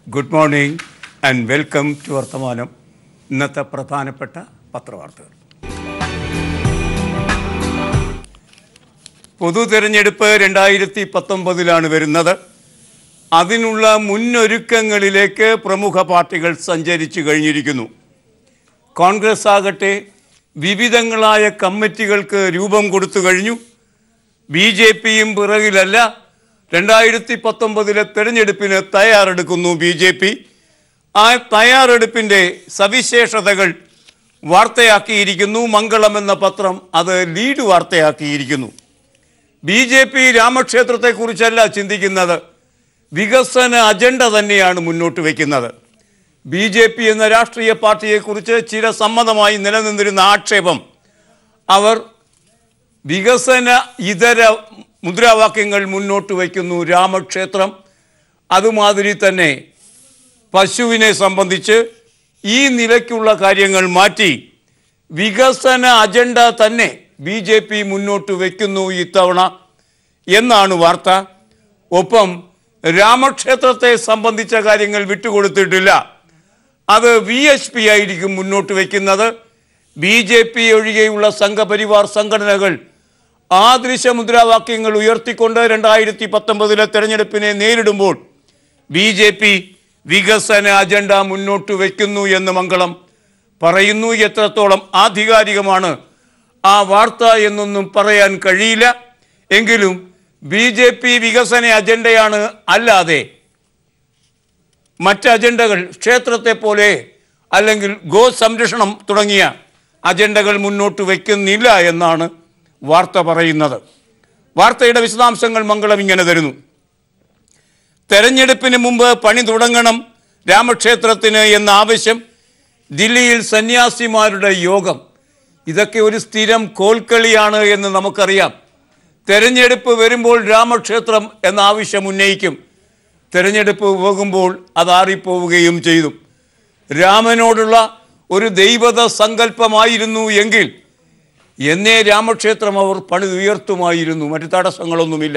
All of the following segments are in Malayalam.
good morning and welcome to Varthamanam ഇന്നത്തെ പ്രധാനപ്പെട്ട പത്രവാർത്തകൾ പൊതു തിരഞ്ഞെടുപ്പ് രണ്ടായിരത്തി പത്തൊമ്പതിലാണ് വരുന്നത് അതിനുള്ള മുന്നൊരുക്കങ്ങളിലേക്ക് പ്രമുഖ പാർട്ടികൾ സഞ്ചരിച്ചു കഴിഞ്ഞിരിക്കുന്നു കോൺഗ്രസ് ആകട്ടെ വിവിധങ്ങളായ കമ്മിറ്റികൾക്ക് രൂപം കൊടുത്തു കഴിഞ്ഞു ബി ജെ പിയും പിറകിലല്ല രണ്ടായിരത്തി പത്തൊമ്പതിലെ തെരഞ്ഞെടുപ്പിന് തയ്യാറെടുക്കുന്നു ബി ജെ പി ആ തയ്യാറെടുപ്പിൻ്റെ സവിശേഷതകൾ വാർത്തയാക്കിയിരിക്കുന്നു മംഗളം എന്ന പത്രം അത് ലീഡ് വാർത്തയാക്കിയിരിക്കുന്നു ബി ജെ പി രാമക്ഷേത്രത്തെക്കുറിച്ചല്ല ചിന്തിക്കുന്നത് വികസന അജണ്ട തന്നെയാണ് മുന്നോട്ട് വയ്ക്കുന്നത് ബി ജെ പി എന്ന രാഷ്ട്രീയ പാർട്ടിയെക്കുറിച്ച് ചില സമ്മതമായി നിലനിന്നിരുന്ന ആക്ഷേപം അവർ വികസന ഇതര മുദ്രാവാക്യങ്ങൾ മുന്നോട്ട് വയ്ക്കുന്നു രാമക്ഷേത്രം അതുമാതിരി തന്നെ പശുവിനെ സംബന്ധിച്ച് ഈ നിലയ്ക്കുള്ള കാര്യങ്ങൾ മാറ്റി വികസന അജണ്ട തന്നെ ബി ജെ പി മുന്നോട്ട് വയ്ക്കുന്നു ഇത്തവണ എന്നാണ് വാർത്ത ഒപ്പം രാമക്ഷേത്രത്തെ സംബന്ധിച്ച കാര്യങ്ങൾ വിട്ടുകൊടുത്തിട്ടില്ല അത് വി എച്ച് പി ആയിരിക്കും മുന്നോട്ട് വയ്ക്കുന്നത് ബി ജെ പി ഒഴികെയുള്ള സംഘപരിവാർ സംഘടനകൾ ആദൃശ മുദ്രാവാക്യങ്ങൾ ഉയർത്തിക്കൊണ്ട് രണ്ടായിരത്തി പത്തൊമ്പതിലെ തെരഞ്ഞെടുപ്പിനെ നേരിടുമ്പോൾ ബി ജെ പി വികസന അജണ്ട മുന്നോട്ട് വയ്ക്കുന്നു എന്ന് മംഗളം പറയുന്നു എത്രത്തോളം ആധികാരികമാണ് ആ വാർത്ത എന്നൊന്നും പറയാൻ കഴിയില്ല എങ്കിലും ബി ജെ പി വികസന അജണ്ടയാണ് അല്ലാതെ മറ്റ് അജണ്ടകൾ ക്ഷേത്രത്തെ പോലെ അല്ലെങ്കിൽ ഗോ സംരക്ഷണം തുടങ്ങിയ അജണ്ടകൾ മുന്നോട്ട് വയ്ക്കുന്നില്ല എന്നാണ് വാർത്ത പറയുന്നത് വാർത്തയുടെ വിശദാംശങ്ങൾ മംഗളം ഇങ്ങനെ തരുന്നു തെരഞ്ഞെടുപ്പിന് മുമ്പ് പണി തുടങ്ങണം രാമക്ഷേത്രത്തിന് എന്ന ആവശ്യം ദില്ലിയിൽ സന്യാസിമാരുടെ യോഗം ഇതൊക്കെ ഒരു സ്ഥിരം കോൽക്കളിയാണ് എന്ന് നമുക്കറിയാം തെരഞ്ഞെടുപ്പ് വരുമ്പോൾ രാമക്ഷേത്രം എന്ന ആവശ്യം ഉന്നയിക്കും തെരഞ്ഞെടുപ്പ് പോകുമ്പോൾ അതാറിപ്പോവുകയും ചെയ്തു രാമനോടുള്ള ഒരു ദൈവത സങ്കല്പമായിരുന്നു എങ്കിൽ എന്നേ രാമക്ഷേത്രം അവർ പണിതുയർത്തുമായിരുന്നു മറ്റു തടസ്സങ്ങളൊന്നുമില്ല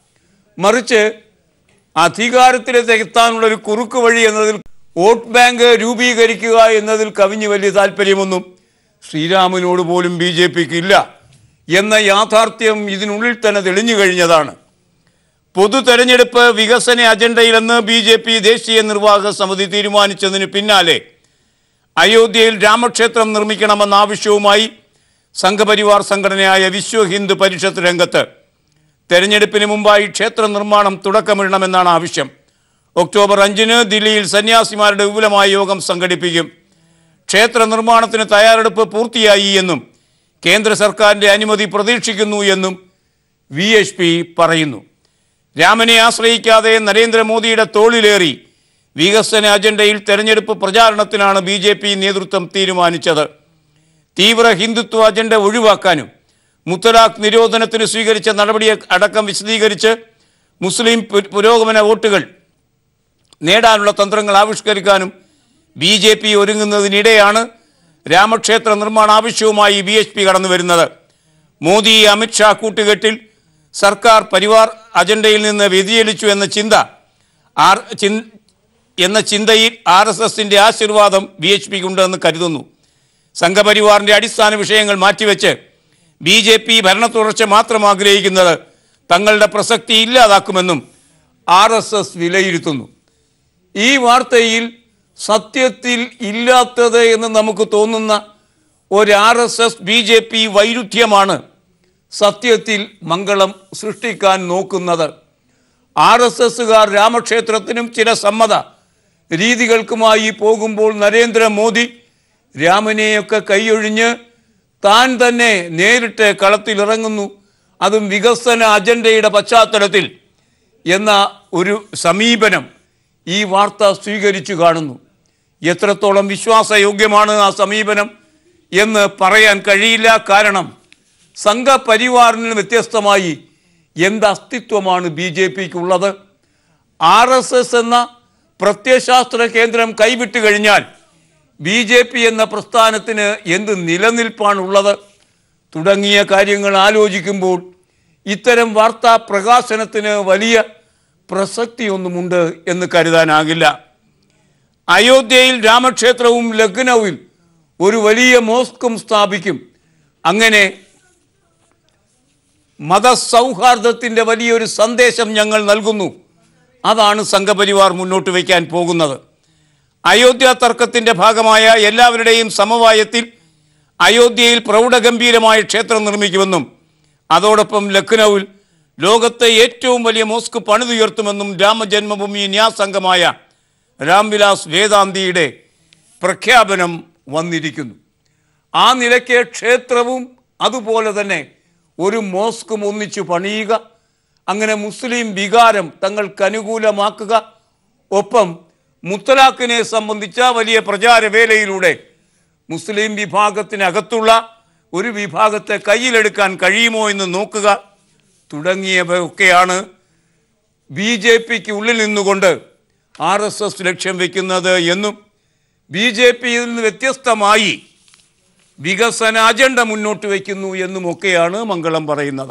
മറിച്ച് അധികാരത്തിലേക്ക് എത്താനുള്ള ഒരു കുറുക്ക് വഴി എന്നതിൽ വോട്ട് ബാങ്ക് രൂപീകരിക്കുക എന്നതിൽ കവിഞ്ഞ് വലിയ താല്പര്യമൊന്നും ശ്രീരാമനോട് പോലും ബി ജെ പിക്ക് ഇല്ല എന്ന യാഥാർത്ഥ്യം ഇതിനുള്ളിൽ തന്നെ തെളിഞ്ഞു കഴിഞ്ഞതാണ് പൊതു തെരഞ്ഞെടുപ്പ് വികസന അജണ്ടയിലെന്ന് ബി ജെ പി ദേശീയ നിർവാഹക സമിതി തീരുമാനിച്ചതിന് പിന്നാലെ അയോധ്യയിൽ രാമക്ഷേത്രം നിർമ്മിക്കണമെന്ന ആവശ്യവുമായി സംഘപരിവാർ സംഘടനയായ വിശ്വ ഹിന്ദു പരിഷത്ത് രംഗത്ത് തെരഞ്ഞെടുപ്പിന് മുമ്പായി ക്ഷേത്ര നിർമ്മാണം തുടക്കമിടണമെന്നാണ് ആവശ്യം ഒക്ടോബർ അഞ്ചിന് ദില്ലിയിൽ സന്യാസിമാരുടെ വിപുലമായ യോഗം സംഘടിപ്പിക്കും ക്ഷേത്ര നിർമ്മാണത്തിന് തയ്യാറെടുപ്പ് പൂർത്തിയായി എന്നും കേന്ദ്ര സർക്കാരിൻ്റെ അനുമതി പ്രതീക്ഷിക്കുന്നു എന്നും വി എച്ച് പി പറയുന്നു രാമനെ ആശ്രയിക്കാതെ നരേന്ദ്രമോദിയുടെ തോളിലേറി വികസന അജണ്ടയിൽ തെരഞ്ഞെടുപ്പ് പ്രചാരണത്തിനാണ് ബി ജെ പി നേതൃത്വം തീരുമാനിച്ചത് തീവ്ര ഹിന്ദുത്വ അജണ്ട ഒഴിവാക്കാനും മുത്തലാഖ് നിരോധനത്തിന് സ്വീകരിച്ച നടപടിയെ അടക്കം വിശദീകരിച്ച് മുസ്ലിം പു- പുരോഗമന വോട്ടുകൾ നേടാനുള്ള തന്ത്രങ്ങൾ ആവിഷ്കരിക്കാനും ബി ജെ പി ഒരുങ്ങുന്നതിനിടെയാണ് രാമക്ഷേത്ര നിർമ്മാണ ആവശ്യവുമായി ബി എച്ച് പി കടന്നു വരുന്നത് മോദി അമിത്ഷാ കൂട്ടുകെട്ടിൽ സർക്കാർ പരിവാർ അജണ്ടയിൽ നിന്ന് വ്യതിചലിച്ചു എന്ന ചിന്ത ആർ ചിൻ- എന്ന ചിന്തയിൽ ആർ എസ് എസിൻ്റെ ആശീർവാദം ബി എച്ച് പിക്ക് ഉണ്ടെന്ന് കരുതുന്നു സംഘപരിവാറിൻ്റെ അടിസ്ഥാന വിഷയങ്ങൾ മാറ്റിവെച്ച് ബി ജെ പി ഭരണ തുടർച്ച മാത്രം ആഗ്രഹിക്കുന്നത് തങ്ങളുടെ പ്രസക്തി ഇല്ലാതാക്കുമെന്നും ആർ എസ് എസ് വിലയിരുത്തുന്നു ഈ വാർത്തയിൽ സത്യത്തിൽ ഇല്ലാത്തത് എന്ന് നമുക്ക് തോന്നുന്ന ഒരു R S S B J P വൈരുദ്ധ്യമാണ് സത്യത്തിൽ മംഗളം സൃഷ്ടിക്കാൻ നോക്കുന്നത് ആർ എസ് എസുകാർ രാമക്ഷേത്രത്തിനും ചില സമ്മത രീതികൾക്കുമായി പോകുമ്പോൾ നരേന്ദ്രമോദി രാമനെയൊക്കെ കൈയൊഴിഞ്ഞ് താൻ തന്നെ നേരിട്ട് കളത്തിലിറങ്ങുന്നു അതും വികസന അജണ്ടയുടെ പശ്ചാത്തലത്തിൽ എന്ന ഒരു സമീപനം ഈ വാർത്ത സ്വീകരിച്ചു കാണുന്നു എത്രത്തോളം വിശ്വാസയോഗ്യമാണ് ആ സമീപനം എന്ന് പറയാൻ കഴിയില്ല കാരണം സംഘപരിവാറിന് വ്യത്യസ്തമായി എന്ത് അസ്തിത്വമാണ് ബി ജെ പിക്കുള്ളത് ആർ എസ് എസ് എന്ന പ്രത്യയശാസ്ത്ര കേന്ദ്രം കൈവിട്ട് കഴിഞ്ഞാൽ ബി ജെ പി എന്ന പ്രസ്ഥാനത്തിന് എന്ത് നിലനിൽപ്പാണുള്ളത് തുടങ്ങിയ കാര്യങ്ങൾ ആലോചിക്കുമ്പോൾ ഇത്തരം വാർത്താ പ്രകാശനത്തിന് വലിയ പ്രസക്തിയൊന്നുമുണ്ട് എന്ന് കരുതാനാകില്ല അയോധ്യയിൽ രാമക്ഷേത്രവും ലക്നൌവിൽ ഒരു വലിയ മോസ്കും സ്ഥാപിക്കും അങ്ങനെ മതസൗഹാർദ്ദത്തിൻ്റെ വലിയൊരു സന്ദേശം ഞങ്ങൾ നൽകുന്നു അതാണ് സംഘപരിവാർ മുന്നോട്ട് വയ്ക്കാൻ പോകുന്നത് അയോധ്യ തർക്കത്തിൻ്റെ ഭാഗമായ എല്ലാവരുടെയും സമവായത്തിൽ അയോധ്യയിൽ പ്രൗഢഗംഭീരമായ ക്ഷേത്രം നിർമ്മിക്കുമെന്നും അതോടൊപ്പം ലക്നൌവിൽ ലോകത്തെ ഏറ്റവും വലിയ മോസ്ക് പണിതുയർത്തുമെന്നും രാമജന്മഭൂമി ന്യാസംഘമായ രാംവിലാസ് വേദാന്തിയുടെ പ്രഖ്യാപനം വന്നിരിക്കുന്നു ആ നിലയ്ക്ക് ക്ഷേത്രവും അതുപോലെ തന്നെ ഒരു മോസ്കും ഒന്നിച്ചു പണിയുക അങ്ങനെ മുസ്ലിം വികാരം തങ്ങൾക്ക് അനുകൂലമാക്കുക ഒപ്പം മുത്തലാഖിനെ സംബന്ധിച്ച വലിയ പ്രചാരവേലയിലൂടെ മുസ്ലിം വിഭാഗത്തിനകത്തുള്ള ഒരു വിഭാഗത്തെ കയ്യിലെടുക്കാൻ കഴിയുമോ എന്ന് നോക്കുക തുടങ്ങിയവയൊക്കെയാണ് ബി ജെ പിക്ക് ഉള്ളിൽ നിന്നുകൊണ്ട് ആർ എസ് എസ് ലക്ഷ്യം വെക്കുന്നത് എന്നും ബി ജെ പിയിൽ നിന്ന് വ്യത്യസ്തമായി വികസന അജണ്ട മുന്നോട്ട് വയ്ക്കുന്നു എന്നുമൊക്കെയാണ് മംഗളം പറയുന്നത്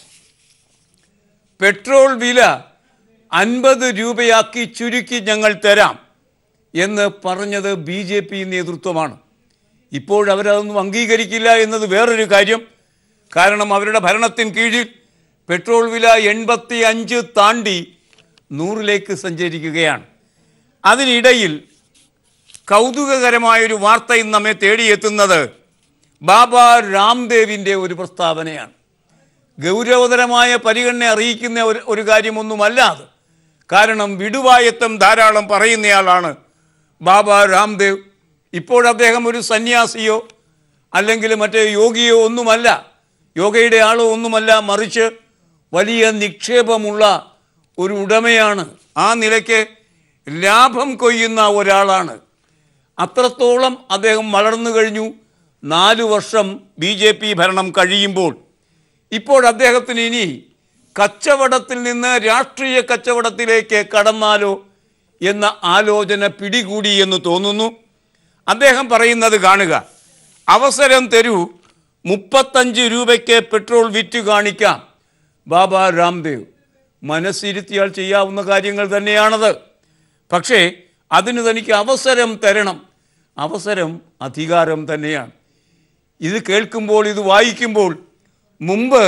പെട്രോൾ വില അൻപത് രൂപയാക്കി ചുരുക്കി ഞങ്ങൾ തരാം എന്ന് പറഞ്ഞത് ബി ജെ പി നേതൃത്വമാണ് ഇപ്പോഴവരതൊന്നും അംഗീകരിക്കില്ല എന്നത് വേറൊരു കാര്യം കാരണം അവരുടെ ഭരണത്തിന് കീഴിൽ പെട്രോൾ വില എൺപത്തി അഞ്ച് താണ്ടി നൂറിലേക്ക് സഞ്ചരിക്കുകയാണ് അതിനിടയിൽ കൗതുകകരമായൊരു വാർത്ത ഇന്ന് നമ്മെ തേടിയെത്തുന്നത് ബാബ രാംദേവിൻ്റെ ഒരു പ്രസ്താവനയാണ് ഗൗരവതരമായ പരിഗണന അറിയിക്കുന്ന ഒരു ഒരു കാര്യമൊന്നുമല്ല അത് കാരണം വിടുവായത്വം ധാരാളം പറയുന്നയാളാണ് ബാബ രാംദേവ് ഇപ്പോൾ അദ്ദേഹം ഒരു സന്യാസിയോ അല്ലെങ്കിൽ മറ്റേ യോഗിയോ ഒന്നുമല്ല യോഗയുടെ ആളോ ഒന്നുമല്ല മറിച്ച് വലിയ നിക്ഷേപമുള്ള ഒരു ഉടമയാണ് ആ നിലയ്ക്ക് ലാഭം കൊയ്യുന്ന ഒരാളാണ് അത്രത്തോളം അദ്ദേഹം വളർന്നു കഴിഞ്ഞു നാലു വർഷം ബി ജെ പി ഭരണം കഴിയുമ്പോൾ ഇപ്പോൾ അദ്ദേഹത്തിന് ഇനി കച്ചവടത്തിൽ നിന്ന് രാഷ്ട്രീയ കച്ചവടത്തിലേക്ക് കടന്നാലോ എന്ന ആലോചന പിടികൂടി എന്ന് തോന്നുന്നു അദ്ദേഹം പറയുന്നത് കാണുക അവസരം തരൂ മുപ്പത്തഞ്ച് രൂപയ്ക്ക് പെട്രോൾ വിറ്റ് കാണിക്കാം ബാബ രാംദേവ് മനസ്സിരുത്തിയാൽ ചെയ്യാവുന്ന കാര്യങ്ങൾ തന്നെയാണത് പക്ഷേ അതിന് തനിക്ക് അവസരം തരണം അവസരം അധികാരം തന്നെയാണ് ഇത് കേൾക്കുമ്പോൾ ഇത് വായിക്കുമ്പോൾ മുമ്പ്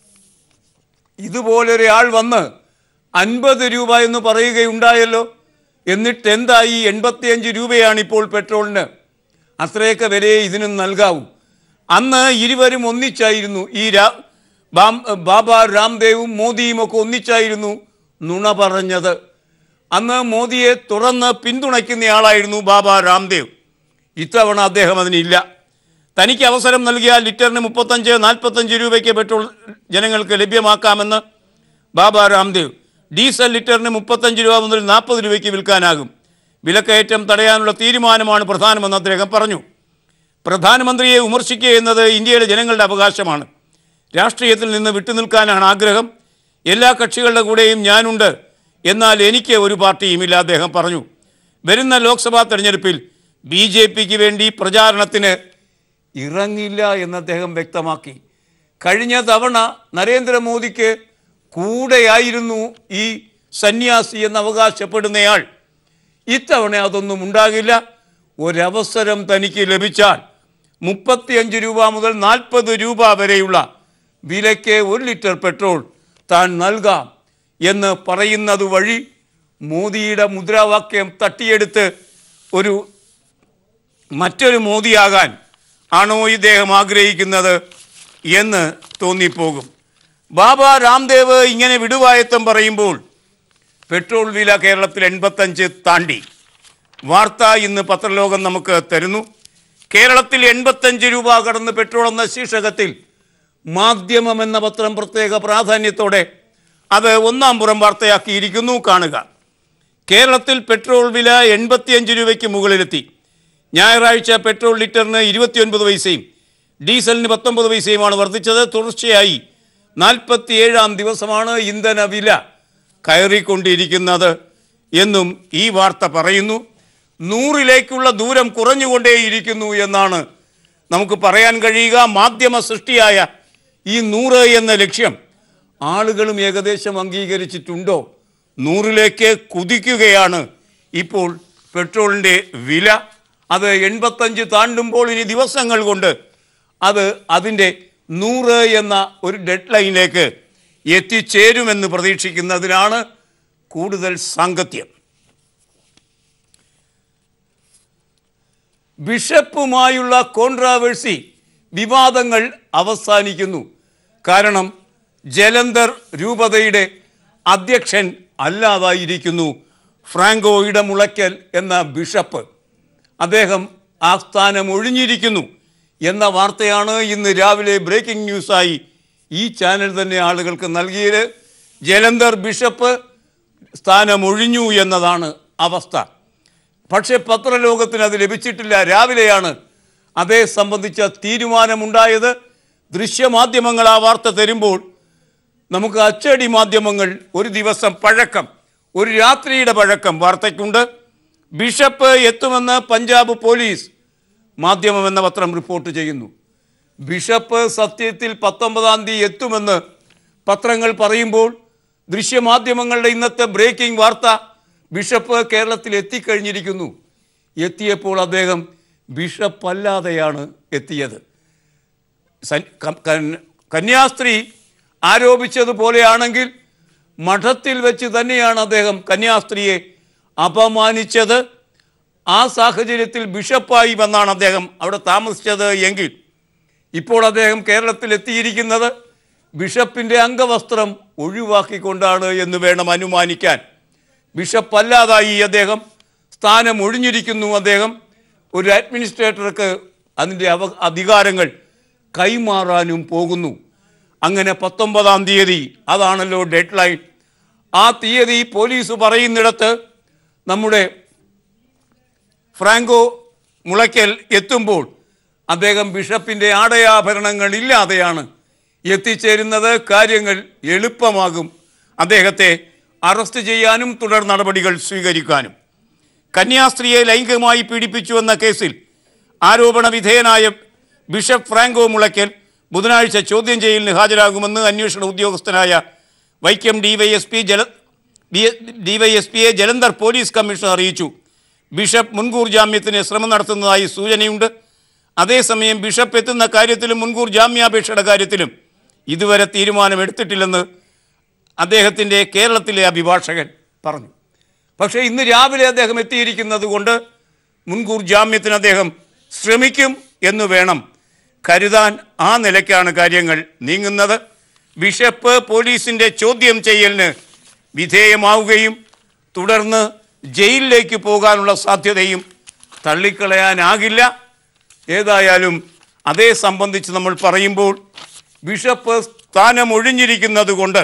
ഇതുപോലൊരാൾ വന്ന് അൻപത് രൂപ എന്ന് പറയുകയുണ്ടായല്ലോ എന്നിട്ട് എന്തായി എൺപത്തിയഞ്ച് രൂപയാണ് ഇപ്പോൾ പെട്രോളിന് അത്രയൊക്കെ വിലയെ ഇതിനും നൽകാവൂ അന്ന് ഇരുവരും ഒന്നിച്ചായിരുന്നു ഈ രാ ബാം ബാബ രാംദേവും മോദിയും ഒക്കെ ഒന്നിച്ചായിരുന്നു നുണ പറഞ്ഞത് അന്ന് മോദിയെ തുറന്ന് പിന്തുണയ്ക്കുന്നയാളായിരുന്നു ബാബ രാംദേവ് ഇത്തവണ അദ്ദേഹം അതിനില്ല തനിക്ക് അവസരം നൽകിയാൽ ലിറ്ററിന് മുപ്പത്തഞ്ച് നാൽപ്പത്തഞ്ച് രൂപയ്ക്ക് പെട്രോൾ ജനങ്ങൾക്ക് ലഭ്യമാക്കാമെന്ന് ബാബ രാംദേവ് ഡീസൽ ലിറ്ററിന് മുപ്പത്തഞ്ച് രൂപ മുതൽ നാൽപ്പത് രൂപയ്ക്ക് വിൽക്കാനാകും വിലക്കയറ്റം തടയാനുള്ള തീരുമാനമാണ് പ്രധാനമെന്ന് അദ്ദേഹം പറഞ്ഞു പ്രധാനമന്ത്രിയെ വിമർശിക്കുക എന്നത് ഇന്ത്യയിലെ ജനങ്ങളുടെ അവകാശമാണ് രാഷ്ട്രീയത്തിൽ നിന്ന് വിട്ടുനിൽക്കാനാണ് ആഗ്രഹം എല്ലാ കക്ഷികളുടെ കൂടെയും ഞാനുണ്ട് എന്നാൽ എനിക്ക് ഒരു പാർട്ടിയുമില്ല അദ്ദേഹം പറഞ്ഞു വരുന്ന ലോക്സഭാ തെരഞ്ഞെടുപ്പിൽ ബി ജെ പിക്ക് വേണ്ടി പ്രചാരണത്തിന് ഇറങ്ങില്ല എന്ന് അദ്ദേഹം വ്യക്തമാക്കി കഴിഞ്ഞ തവണ നരേന്ദ്രമോദിക്ക് കൂടെയായിരുന്നു ഈ സന്യാസി എന്ന് അവകാശപ്പെടുന്നയാൾ ഇത്തവണ അതൊന്നും ഉണ്ടാകില്ല ഒരവസരം തനിക്ക് ലഭിച്ചാൽ മുപ്പത്തിയഞ്ച് രൂപ മുതൽ നാൽപ്പത് രൂപ വരെയുള്ള വിലയ്ക്ക് ഒരു ലിറ്റർ പെട്രോൾ താൻ നൽകാം എന്ന് പറയുന്നത് വഴി മോദിയുടെ മുദ്രാവാക്യം തട്ടിയെടുത്ത് ഒരു മറ്റൊരു മോദിയാകാൻ ആണോ ഇദ്ദേഹം ആഗ്രഹിക്കുന്നത് എന്ന് തോന്നിപ്പോകും ബാബ രാംദേവ് ഇങ്ങനെ വിടുവായത്വം പറയുമ്പോൾ പെട്രോൾ വില കേരളത്തിൽ എൺപത്തഞ്ച് താണ്ടി വാർത്ത ഇന്ന് പത്രലോകം നമുക്ക് തരുന്നു കേരളത്തിൽ എൺപത്തഞ്ച് രൂപ കടന്ന് പെട്രോൾ എന്ന ശീർഷകത്തിൽ മാധ്യമം എന്ന പത്രം പ്രത്യേക പ്രാധാന്യത്തോടെ അത് ഒന്നാം പുറം വാർത്തയാക്കിയിരിക്കുന്നു കാണുക കേരളത്തിൽ പെട്രോൾ വില എൺപത്തിയഞ്ച് രൂപയ്ക്ക് മുകളിലെത്തി ഞായറാഴ്ച പെട്രോൾ ലിറ്ററിന് ഇരുപത്തിയൊൻപത് പൈസയും ഡീസലിന് പത്തൊമ്പത് പൈസയുമാണ് വർദ്ധിച്ചത് തുടർച്ചയായി നാൽപ്പത്തിയേഴാം ദിവസമാണ് ഇന്ധന വില കയറിക്കൊണ്ടിരിക്കുന്നത് എന്നും ഈ വാർത്ത പറയുന്നു നൂറിലേക്കുള്ള ദൂരം കുറഞ്ഞുകൊണ്ടേയിരിക്കുന്നു എന്നാണ് നമുക്ക് പറയാൻ കഴിയുക മാധ്യമ സൃഷ്ടിയായ ഈ നൂറ് എന്ന ലക്ഷ്യം ആളുകളും ഏകദേശം അംഗീകരിച്ചിട്ടുണ്ടോ നൂറിലേക്ക് കുതിക്കുകയാണ് ഇപ്പോൾ പെട്രോളിൻ്റെ വില അത് എൺപത്തഞ്ച് താണ്ടുമ്പോൾ ഇനി ദിവസങ്ങൾ കൊണ്ട് അത് അതിൻ്റെ നൂറ് എന്ന ഒരു ഡെഡ് ലൈനിലേക്ക് എത്തിച്ചേരുമെന്ന് പ്രതീക്ഷിക്കുന്നതിനാണ് കൂടുതൽ സാങ്കത്യം ബിഷപ്പുമായുള്ള കോൺട്രാവേഴ്സി വിവാദങ്ങൾ അവസാനിക്കുന്നു കാരണം ജലന്ധർ രൂപതയുടെ അധ്യക്ഷൻ അല്ലാതായിരിക്കുന്നു ഫ്രാങ്കോ ഇടമുളയ്ക്കൽ എന്ന ബിഷപ്പ് അദ്ദേഹം ആ സ്ഥാനം ഒഴിഞ്ഞിരിക്കുന്നു എന്ന വാർത്തയാണ് ഇന്ന് രാവിലെ ബ്രേക്കിംഗ് ന്യൂസായി ഈ ചാനൽ തന്നെ ആളുകൾക്ക് നൽകിയത് ജലന്ധർ ബിഷപ്പ് സ്ഥാനം ഒഴിഞ്ഞു എന്നതാണ് അവസ്ഥ പക്ഷേ പത്രലോകത്തിന് അത് ലഭിച്ചിട്ടില്ല രാവിലെയാണ് അതേ സംബന്ധിച്ച തീരുമാനമുണ്ടായത് ദൃശ്യമാധ്യമങ്ങൾ ആ വാർത്ത തരുമ്പോൾ നമുക്ക് അച്ചടി മാധ്യമങ്ങൾ ഒരു ദിവസം പഴക്കം ഒരു രാത്രിയുടെ പഴക്കം വാർത്തയ്ക്കുണ്ട് ബിഷപ്പ് എത്തുമെന്ന് പഞ്ചാബ് പോലീസ് മാധ്യമം എന്ന പത്രം റിപ്പോർട്ട് ചെയ്യുന്നു ബിഷപ്പ് സത്യത്തിൽ പത്തൊമ്പതാം തീയതി എത്തുമെന്ന് പത്രങ്ങൾ പറയുമ്പോൾ ദൃശ്യമാധ്യമങ്ങളുടെ ഇന്നത്തെ ബ്രേക്കിംഗ് വാർത്ത ബിഷപ്പ് കേരളത്തിൽ എത്തിക്കഴിഞ്ഞിരിക്കുന്നു എത്തിയപ്പോൾ അദ്ദേഹം ബിഷപ്പല്ലാതെയാണ് എത്തിയത് സൻ- ക- കൻ- കന്യാസ്ത്രീ ആരോപിച്ചതുപോലെയാണെങ്കിൽ മഠത്തിൽ വെച്ച് തന്നെയാണ് അദ്ദേഹം കന്യാസ്ത്രീയെ അപമാനിച്ചത് ആ സാഹചര്യത്തിൽ ബിഷപ്പായി വന്നാണ് അദ്ദേഹം അവിടെ താമസിച്ചത് എങ്കിൽ ഇപ്പോൾ അദ്ദേഹം കേരളത്തിൽ എത്തിയിരിക്കുന്നത് ബിഷപ്പിൻ്റെ അംഗവസ്ത്രം ഒഴിവാക്കിക്കൊണ്ടാണ് എന്ന് വേണം അനുമാനിക്കാൻ ബിഷപ്പല്ലാതായി അദ്ദേഹം സ്ഥാനം ഒഴിഞ്ഞിരിക്കുന്നു അദ്ദേഹം ഒരു അഡ്മിനിസ്ട്രേറ്റർക്ക് അതിൻ്റെ അവ അധികാരങ്ങൾ കൈമാറാനും പോകുന്നു അങ്ങനെ പത്തൊമ്പതാം തീയതി അതാണല്ലോ ഡെഡ് ലൈൻ ആ തീയതി പോലീസ് പറയുന്നിടത്ത് നമ്മുടെ ഫ്രാങ്കോ മുളയ്ക്കൽ എത്തുമ്പോൾ അദ്ദേഹം ബിഷപ്പിൻ്റെ ആടയാഭരണങ്ങൾ ഇല്ലാതെയാണ് എത്തിച്ചേരുന്നത് കാര്യങ്ങൾ എളുപ്പമാകും അദ്ദേഹത്തെ അറസ്റ്റ് ചെയ്യാനും തുടർ നടപടികൾ സ്വീകരിക്കാനും കന്യാസ്ത്രീയെ ലൈംഗികമായി പീഡിപ്പിച്ചു എന്ന കേസിൽ ആരോപണ വിധേയനായ ബിഷപ്പ് ഫ്രാങ്കോ മുളയ്ക്കൽ ബുധനാഴ്ച ചോദ്യം ചെയ്യലിന് ഹാജരാകുമെന്ന് അന്വേഷണ ഉദ്യോഗസ്ഥനായ വൈക്കം ഡിവൈഎസ്പി ജല ഡിവൈഎസ്പിയെ ജലന്ധർ പോലീസ് കമ്മീഷണർ അറിയിച്ചു ബിഷപ്പ് മുൻകൂർ ജാമ്യത്തിന് ശ്രമം നടത്തുന്നതായി സൂചനയുണ്ട് അതേസമയം ബിഷപ്പ് എത്തുന്ന കാര്യത്തിലും മുൻകൂർ ജാമ്യാപേക്ഷയുടെ കാര്യത്തിലും ഇതുവരെ തീരുമാനമെടുത്തിട്ടില്ലെന്ന് അദ്ദേഹത്തിൻ്റെ കേരളത്തിലെ അഭിഭാഷകൻ പറഞ്ഞു പക്ഷേ ഇന്ന് രാവിലെ അദ്ദേഹം എത്തിയിരിക്കുന്നത് കൊണ്ട് മുൻകൂർ ജാമ്യത്തിന് അദ്ദേഹം ശ്രമിക്കും എന്ന് വേണം കരുതാൻ ആ നിലയ്ക്കാണ് കാര്യങ്ങൾ നീങ്ങുന്നത് ബിഷപ്പ് പോലീസിൻ്റെ ചോദ്യം ചെയ്യലിന് വിധേയമാവുകയും തുടർന്ന് ജയിലിലേക്ക് പോകാനുള്ള സാധ്യതയും തള്ളിക്കളയാനാകില്ല ഏതായാലും അതേ സംബന്ധിച്ച് നമ്മൾ പറയുമ്പോൾ ബിഷപ്പ് സ്ഥാനം ഒഴിഞ്ഞിരിക്കുന്നത് കൊണ്ട്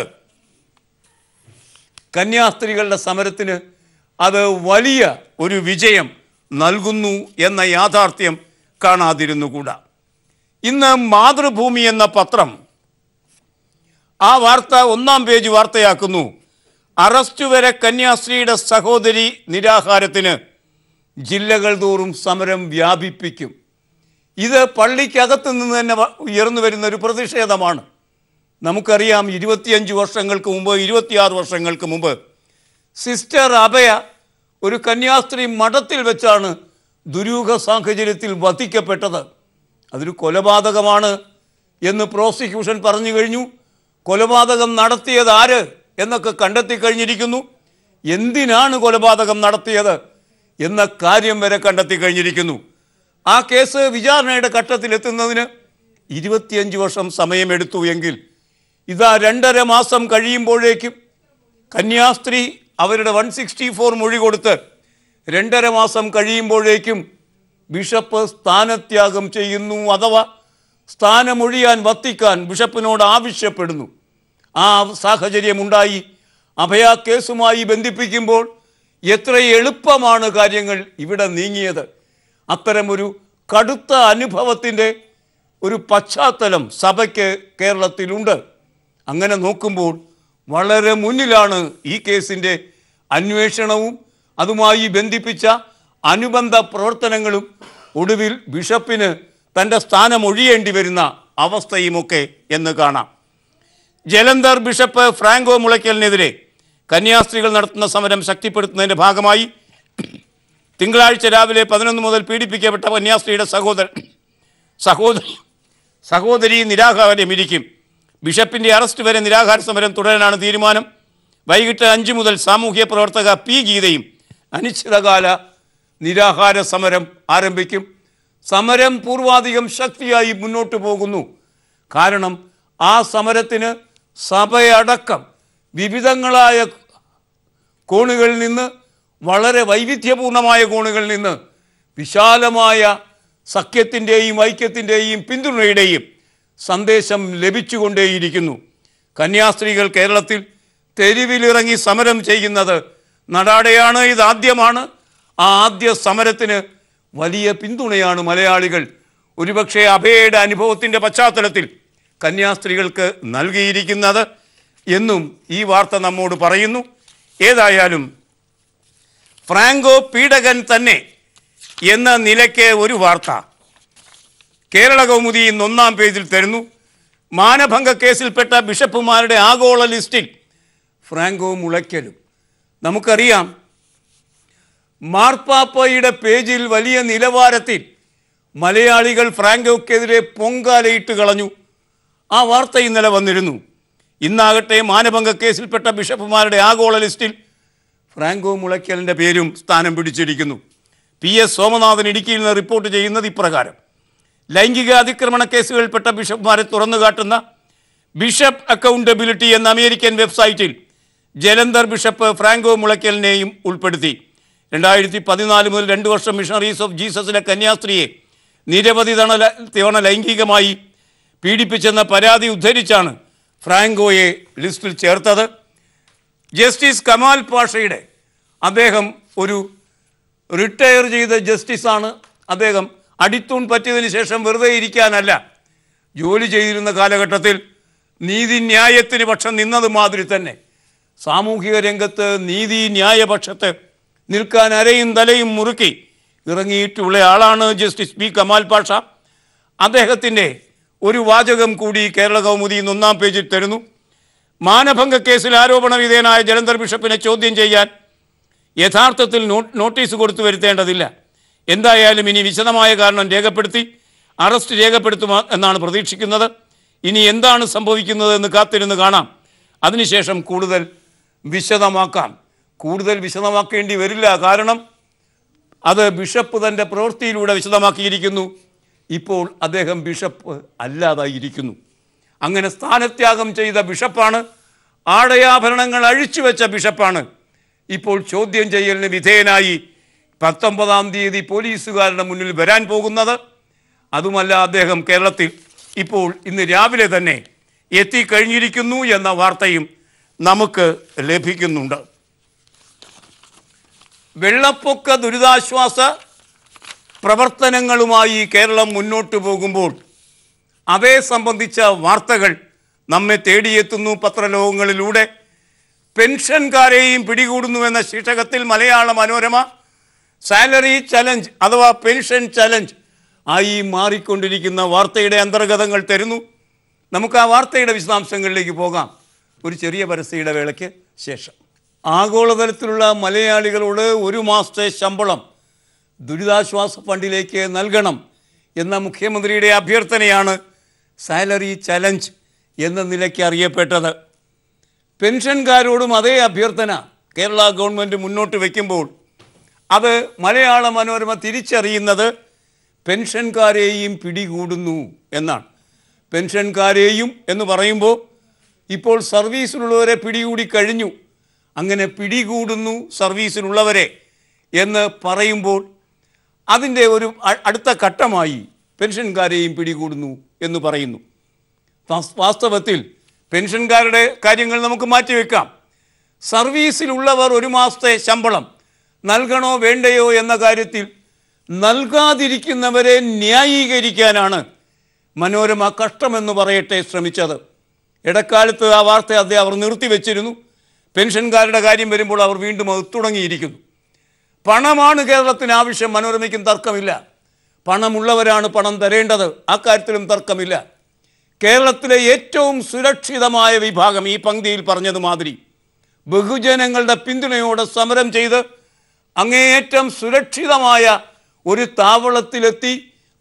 കന്യാസ്ത്രീകളുടെ സമരത്തിന് അത് വലിയ ഒരു വിജയം നൽകുന്നു എന്ന യാഥാർത്ഥ്യം കാണാതിരുന്നുകൂടാ ഇന്ന് മാതൃഭൂമി എന്ന പത്രം ആ വാർത്ത ഒന്നാം പേജ് വാർത്തയാക്കുന്നു അറസ്റ്റ് വരെ കന്യാസ്ത്രീയുടെ സഹോദരി നിരാഹാരത്തിന് ജില്ലകൾ തോറും സമരം വ്യാപിപ്പിക്കും ഇത് പള്ളിക്കകത്ത് നിന്ന് തന്നെ വ- ഉയർന്നു വരുന്ന ഒരു പ്രതിഷേധമാണ് നമുക്കറിയാം ഇരുപത്തിയഞ്ച് വർഷങ്ങൾക്ക് മുമ്പ് ഇരുപത്തിയാറ് വർഷങ്ങൾക്ക് മുമ്പ് സിസ്റ്റർ അഭയ ഒരു കന്യാസ്ത്രീ മഠത്തിൽ വെച്ചാണ് ദുരൂഹ സാഹചര്യത്തിൽ വധിക്കപ്പെട്ടത് അതൊരു കൊലപാതകമാണ് എന്ന് പ്രോസിക്യൂഷൻ പറഞ്ഞു കഴിഞ്ഞു കൊലപാതകം നടത്തിയത് ആര് എന്നൊക്കെ കണ്ടെത്തി കഴിഞ്ഞിരിക്കുന്നു എന്തിനാണ് കൊലപാതകം നടത്തിയത് എന്ന കാര്യം വരെ കണ്ടെത്തി കഴിഞ്ഞിരിക്കുന്നു ആ കേസ് വിചാരണയുടെ ഘട്ടത്തിലെത്തുന്നതിന് ഇരുപത്തിയഞ്ച് വർഷം സമയമെടുത്തു എങ്കിൽ ഇതാ രണ്ടര മാസം കഴിയുമ്പോഴേക്കും കന്യാസ്ത്രീ അവരുടെ വൺ സിക്സ്റ്റി ഫോർ മൊഴി കൊടുത്ത് രണ്ടര മാസം കഴിയുമ്പോഴേക്കും ബിഷപ്പ് സ്ഥാനത്യാഗം ചെയ്യുന്നു അഥവാ സ്ഥാനമൊഴിയാൻ വത്തിക്കാൻ ബിഷപ്പിനോട് ആവശ്യപ്പെടുന്നു ആ സാഹചര്യമുണ്ടായി അഭയ കേസുമായി ബന്ധിപ്പിക്കുമ്പോൾ എത്ര എളുപ്പമാണ് കാര്യങ്ങൾ ഇവിടെ നീങ്ങിയത് അത്തരമൊരു കടുത്ത അനുഭവത്തിൻ്റെ ഒരു പശ്ചാത്തലം സഭയ്ക്ക് കേരളത്തിലുണ്ട് അങ്ങനെ നോക്കുമ്പോൾ വളരെ മുന്നിലാണ് ഈ കേസിൻ്റെ അന്വേഷണവും അതുമായി ബന്ധിപ്പിച്ച അനുബന്ധ പ്രവർത്തനങ്ങളും ഒടുവിൽ ബിഷപ്പിന് തൻ്റെ സ്ഥാനം ഒഴിയേണ്ടി വരുന്ന അവസ്ഥയുമൊക്കെ എന്ന് കാണാം ജലന്ധർ ബിഷപ്പ് ഫ്രാങ്കോ മുളയ്ക്കലിനെതിരെ കന്യാസ്ത്രീകൾ നടത്തുന്ന സമരം ശക്തിപ്പെടുത്തുന്നതിൻ്റെ ഭാഗമായി തിങ്കളാഴ്ച രാവിലെ പതിനൊന്ന് മുതൽ പീഡിപ്പിക്കപ്പെട്ട കന്യാസ്ത്രീയുടെ സഹോദരൻ സഹോദരി സഹോദരി നിരാഹാരമിരിക്കും ബിഷപ്പിന്റെ അറസ്റ്റ് വരെ നിരാഹാര സമരം തുടരാനാണ് തീരുമാനം വൈകിട്ട് അഞ്ച് മുതൽ സാമൂഹ്യ പ്രവർത്തക പി ഗീതയും അനിശ്ചിതകാല നിരാഹാര സമരം ആരംഭിക്കും സമരം പൂർവാധികം ശക്തിയായി മുന്നോട്ട് പോകുന്നു കാരണം ആ സമരത്തിന് സഭയടക്കം വിവിധങ്ങളായ കോണുകളിൽ നിന്ന് വളരെ വൈവിധ്യപൂർണമായ കോണുകളിൽ നിന്ന് വിശാലമായ സഖ്യത്തിൻ്റെയും ഐക്യത്തിൻ്റെയും പിന്തുണയുടെയും സന്ദേശം ലഭിച്ചുകൊണ്ടേയിരിക്കുന്നു കന്യാസ്ത്രീകൾ കേരളത്തിൽ തെരുവിലിറങ്ങി സമരം ചെയ്യുന്നത് നടാടെയാണ് ഇതാദ്യമാണ് ആ ആദ്യ സമരത്തിന് വലിയ പിന്തുണയാണ് മലയാളികൾ ഒരുപക്ഷെ അഭയയുടെ അനുഭവത്തിൻ്റെ പശ്ചാത്തലത്തിൽ കന്യാസ്ത്രീകൾക്ക് നൽകിയിരിക്കുന്നത് എന്നും ഈ വാർത്ത നമ്മോട് പറയുന്നു ഏതായാലും ഫ്രാങ്കോ പീഡകൻ തന്നെ എന്ന നിലയ്ക്ക് ഒരു വാർത്ത കേരള കൗമുദി ഇന്ന് ഒന്നാം പേജിൽ തരുന്നു മാനഭംഗ കേസിൽപ്പെട്ട ബിഷപ്പുമാരുടെ ആഗോള ലിസ്റ്റിൽ ഫ്രാങ്കോ മുളയ്ക്കലും നമുക്കറിയാം മാർപ്പാപ്പയുടെ പേജിൽ വലിയ നിലവാരത്തിൽ മലയാളികൾ ഫ്രാങ്കോക്കെതിരെ പൊങ്കാലയിട്ട് കളഞ്ഞു ആ വാർത്ത ഇന്നലെ വന്നിരുന്നു ഇന്നാകട്ടെ മാനഭംഗ കേസിൽപ്പെട്ട ബിഷപ്പുമാരുടെ ആഗോള ലിസ്റ്റിൽ ഫ്രാങ്കോ മുളയ്ക്കലിൻ്റെ പേരും സ്ഥാനം പിടിച്ചിരിക്കുന്നു പി എസ് സോമനാഥൻ ഇടുക്കിയിൽ നിന്ന് റിപ്പോർട്ട് ചെയ്യുന്നത് ഇപ്രകാരം ലൈംഗിക അതിക്രമണ കേസുകളിൽപ്പെട്ട ബിഷപ്പ്മാരെ തുറന്നുകാട്ടുന്ന ബിഷപ്പ് അക്കൗണ്ടബിലിറ്റി എന്ന അമേരിക്കൻ വെബ്സൈറ്റിൽ ജലന്ധർ ബിഷപ്പ് ഫ്രാങ്കോ മുളയ്ക്കലിനെയും ഉൾപ്പെടുത്തി രണ്ടായിരത്തി പതിനാല് മുതൽ രണ്ട് വർഷം മിഷണറീസ് ഓഫ് ജീസസിലെ കന്യാസ്ത്രീയെ നിരവധി തവണ ല- തവണ ലൈംഗികമായി പീഡിപ്പിച്ചെന്ന പരാതി ഉദ്ധരിച്ചാണ് ഫ്രാങ്കോയെ ലിസ്റ്റിൽ ചേർത്തത് ജസ്റ്റിസ് കമാൽ പാഷയുടെ അദ്ദേഹം ഒരു റിട്ടയർ ചെയ്ത ജസ്റ്റിസാണ് അദ്ദേഹം അടിത്തൂൺ പറ്റിയതിന് ശേഷം വെറുതെ ഇരിക്കാനല്ല ജോലി ചെയ്തിരുന്ന കാലഘട്ടത്തിൽ നീതിന്യായത്തിന് പക്ഷം നിന്നത് മാതിരി തന്നെ സാമൂഹിക രംഗത്ത് നീതി ന്യായപക്ഷത്ത് നിൽക്കാൻ അരയും തലയും മുറുക്കി ഇറങ്ങിയിട്ടുള്ള ആളാണ് ജസ്റ്റിസ് പി കമാൽ പാഷ അദ്ദേഹത്തിൻ്റെ ഒരു വാചകം കൂടി കേരള കൗമുദി ഇന്ന് ഒന്നാം പേജിൽ തരുന്നു മാനഭംഗ കേസിൽ ആരോപണ വിധേയനായ ജലന്ധർ ബിഷപ്പിനെ ചോദ്യം ചെയ്യാൻ യഥാർത്ഥത്തിൽ നോ- നോട്ടീസ് കൊടുത്തു വരുത്തേണ്ടതില്ല എന്തായാലും ഇനി വിശദമായ കാരണം രേഖപ്പെടുത്തി അറസ്റ്റ് രേഖപ്പെടുത്തുമ എന്നാണ് പ്രതീക്ഷിക്കുന്നത് ഇനി എന്താണ് സംഭവിക്കുന്നത് എന്ന് കാത്തിരുന്ന് കാണാം അതിനുശേഷം കൂടുതൽ വിശദമാക്കാം കൂടുതൽ വിശദമാക്കേണ്ടി വരില്ല കാരണം അത് ബിഷപ്പ് തൻ്റെ പ്രവൃത്തിയിലൂടെ വിശദമാക്കിയിരിക്കുന്നു ഇപ്പോൾ അദ്ദേഹം ബിഷപ്പ് അല്ലാതായിരിക്കുന്നു അങ്ങനെ സ്ഥാനത്യാഗം ചെയ്ത ബിഷപ്പാണ് ആടയാഭരണങ്ങൾ അഴിച്ചുവെച്ച ബിഷപ്പാണ് ഇപ്പോൾ ചോദ്യം ചെയ്യലിന് വിധേയനായി പത്തൊമ്പതാം തീയതി പോലീസുകാരുടെ മുന്നിൽ വരാൻ പോകുന്നത് അതുമല്ല അദ്ദേഹം കേരളത്തിൽ ഇപ്പോൾ ഇന്ന് രാവിലെ തന്നെ എത്തിക്കഴിഞ്ഞിരിക്കുന്നു എന്ന വാർത്തയും നമുക്ക് ലഭിക്കുന്നുണ്ട് വെള്ളപ്പൊക്ക ദുരിതാശ്വാസ പ്രവർത്തനങ്ങളുമായി കേരളം മുന്നോട്ട് പോകുമ്പോൾ അവയെ സംബന്ധിച്ച വാർത്തകൾ നമ്മെ തേടിയെത്തുന്നു പത്രലോകങ്ങളിലൂടെ പെൻഷൻകാരെയും പിടികൂടുന്നുവെന്ന ശീർഷകത്തിൽ മലയാള മനോരമ സാലറി ചലഞ്ച് അഥവാ പെൻഷൻ ചലഞ്ച് ആയി മാറിക്കൊണ്ടിരിക്കുന്ന വാർത്തയുടെ അന്തർഗതങ്ങൾ തരുന്നു നമുക്ക് ആ വാർത്തയുടെ വിശദാംശങ്ങളിലേക്ക് പോകാം ഒരു ചെറിയ പരസ്യയുടെ വേളയ്ക്ക് ശേഷം ആഗോളതലത്തിലുള്ള മലയാളികളോട് ഒരു മാസത്തെ ശമ്പളം ദുരിതാശ്വാസ ഫണ്ടിലേക്ക് നൽകണം എന്ന മുഖ്യമന്ത്രിയുടെ അഭ്യർത്ഥനയാണ് സാലറി ചലഞ്ച് എന്ന നിലയ്ക്ക് അറിയപ്പെട്ടത് പെൻഷൻകാരോടും അതേ അഭ്യർത്ഥന കേരള ഗവൺമെൻറ് മുന്നോട്ട് വയ്ക്കുമ്പോൾ അത് മലയാള മനോരമ തിരിച്ചറിയുന്നത് പെൻഷൻകാരെയും പിടികൂടുന്നു എന്നാണ് പെൻഷൻകാരെയും എന്ന് പറയുമ്പോൾ ഇപ്പോൾ സർവീസിലുള്ളവരെ പിടികൂടി കഴിഞ്ഞു അങ്ങനെ പിടികൂടുന്നു സർവീസിലുള്ളവരെ എന്ന് പറയുമ്പോൾ അതിൻ്റെ ഒരു അ- അടുത്ത ഘട്ടമായി പെൻഷൻകാരെയും പിടികൂടുന്നു എന്ന് പറയുന്നു വാസ്- വാസ്തവത്തിൽ പെൻഷൻകാരുടെ കാര്യങ്ങൾ നമുക്ക് മാറ്റിവെക്കാം സർവീസിലുള്ളവർ ഒരു മാസത്തെ ശമ്പളം നൽകണോ വേണ്ടയോ എന്ന കാര്യത്തിൽ നൽകാതിരിക്കുന്നവരെ ന്യായീകരിക്കാനാണ് മനോരമ കഷ്ടമെന്ന് പറയട്ടെ ശ്രമിച്ചത് ഇടക്കാലത്ത് ആ വാർത്ത അദ്ദേഹം അവർ നിർത്തിവെച്ചിരുന്നു പെൻഷൻകാരുടെ കാര്യം വരുമ്പോൾ അവർ വീണ്ടും അത് തുടങ്ങിയിരിക്കുന്നു പണമാണ് കേരളത്തിന് ആവശ്യം മനോരമയ്ക്കും തർക്കമില്ല പണമുള്ളവരാണ് പണം തരേണ്ടത് ആ കാര്യത്തിലും തർക്കമില്ല കേരളത്തിലെ ഏറ്റവും സുരക്ഷിതമായ വിഭാഗം ഈ പങ്ക്തിയിൽ പറഞ്ഞത് മാതിരി ബഹുജനങ്ങളുടെ പിന്തുണയോടെ സമരം ചെയ്ത് അങ്ങേയറ്റം സുരക്ഷിതമായ ഒരു താവളത്തിലെത്തി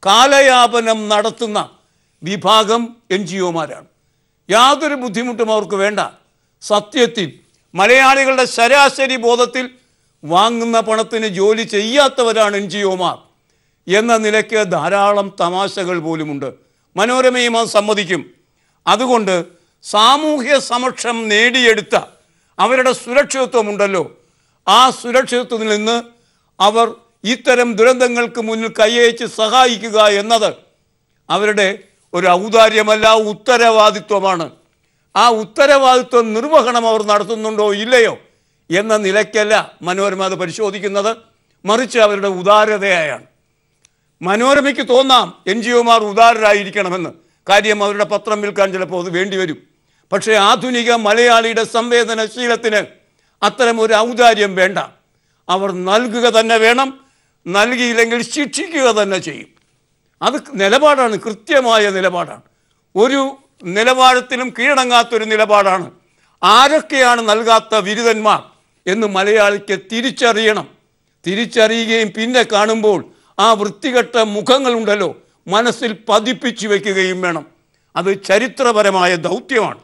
കാലയാപനം നടത്തുന്ന വിഭാഗം എൻ ജി ഒമാരാണ് യാതൊരു ബുദ്ധിമുട്ടും അവർക്ക് വേണ്ട സത്യത്തിൽ മലയാളികളുടെ ശരാശരി ബോധത്തിൽ വാങ്ങുന്ന പണത്തിന് ജോലി ചെയ്യാത്തവരാണ് എൻ ജി ഒമാർ എന്ന നിലയ്ക്ക് ധാരാളം തമാശകൾ പോലുമുണ്ട് മനോരമയും അത് സമ്മതിക്കും അതുകൊണ്ട് സാമൂഹ്യ സമക്ഷം നേടിയെടുത്ത അവരുടെ സുരക്ഷിതത്വമുണ്ടല്ലോ ആ സുരക്ഷിതത്വത്തിൽ നിന്ന് അവർ ഇത്തരം ദുരന്തങ്ങൾക്ക് മുന്നിൽ കൈയച്ച് സഹായിക്കുക എന്നത് അവരുടെ ഒരു ഔദാര്യമല്ല ഉത്തരവാദിത്വമാണ് ആ ഉത്തരവാദിത്വ നിർവഹണം അവർ നടത്തുന്നുണ്ടോ ഇല്ലയോ എന്ന നിലയ്ക്കല്ല മനോരമ അത് പരിശോധിക്കുന്നത് മറിച്ച് അവരുടെ ഉദാരതയായാണ് മനോരമയ്ക്ക് തോന്നാം എൻ ജി ഒമാർ ഉദാരരായിരിക്കണമെന്ന് കാര്യം അവരുടെ പത്രം വിൽക്കാൻ ചിലപ്പോൾ അത് വേണ്ടിവരും പക്ഷേ ആധുനിക മലയാളിയുടെ സംവേദനശീലത്തിന് അത്തരം ഒരു ഔദാര്യം വേണ്ട അവർ നൽകുക തന്നെ വേണം നൽകിയില്ലെങ്കിൽ ശിക്ഷിക്കുക തന്നെ ചെയ്യും അത് നിലപാടാണ് കൃത്യമായ നിലപാടാണ് ഒരു നിലവാരത്തിലും കീഴടങ്ങാത്തൊരു നിലപാടാണ് ആരൊക്കെയാണ് നൽകാത്ത ബിരുദന്മാർ എന്ന് മലയാളിക്ക് തിരിച്ചറിയണം തിരിച്ചറിയുകയും പിന്നെ കാണുമ്പോൾ ആ വൃത്തികെട്ട മുഖങ്ങളുണ്ടല്ലോ മനസ്സിൽ പതിപ്പിച്ചു വയ്ക്കുകയും വേണം അത് ചരിത്രപരമായ ദൗത്യമാണ്